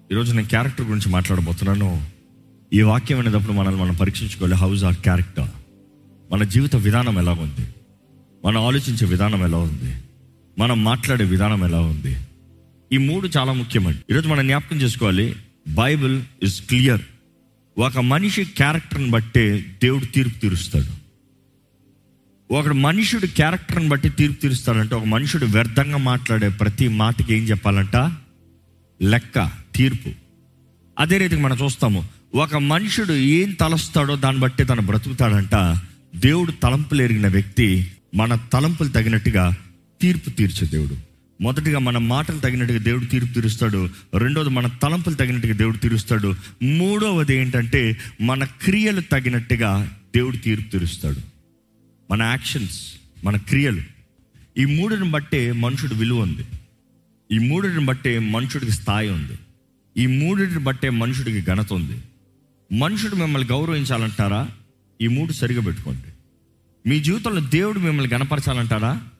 ఈరోజు నేను క్యారెక్టర్ గురించి మాట్లాడబోతున్నాను ఈ వాక్యం అనేటప్పుడు మనల్ని మనం పరీక్షించుకోవాలి హౌస్ ఆర్ క్యారెక్టర్ మన జీవిత విధానం ఎలా ఉంది మనం ఆలోచించే విధానం ఎలా ఉంది మనం మాట్లాడే విధానం ఎలా ఉంది ఈ మూడు చాలా ముఖ్యమండి ఈరోజు మనం జ్ఞాపకం చేసుకోవాలి బైబిల్ ఇస్ క్లియర్ ఒక మనిషి క్యారెక్టర్ని బట్టే దేవుడు తీర్పు తీరుస్తాడు ఒక మనుషుడు క్యారెక్టర్ని బట్టి తీర్పు తీరుస్తాడంటే ఒక మనుషుడు వ్యర్థంగా మాట్లాడే ప్రతి మాటకి ఏం చెప్పాలంట లెక్క తీర్పు అదే రీతికి మనం చూస్తాము ఒక మనుషుడు ఏం తలస్తాడో దాన్ని బట్టి తను బ్రతుకుతాడంట దేవుడు తలంపులు ఎరిగిన వ్యక్తి మన తలంపులు తగినట్టుగా తీర్పు తీర్చే దేవుడు మొదటిగా మన మాటలు తగినట్టుగా దేవుడు తీర్పు తీరుస్తాడు రెండోది మన తలంపులు తగినట్టుగా దేవుడు తీరుస్తాడు మూడవది ఏంటంటే మన క్రియలు తగినట్టుగా దేవుడు తీర్పు తీరుస్తాడు మన యాక్షన్స్ మన క్రియలు ఈ మూడుని బట్టే మనుషుడు విలువ ఉంది ఈ మూడుని బట్టే మనుషుడికి స్థాయి ఉంది ఈ మూడుని బట్టే మనుషుడికి ఘనత ఉంది మనుషుడు మిమ్మల్ని గౌరవించాలంటారా ఈ మూడు సరిగా పెట్టుకోండి మీ జీవితంలో దేవుడు మిమ్మల్ని గణపరచాలంటారా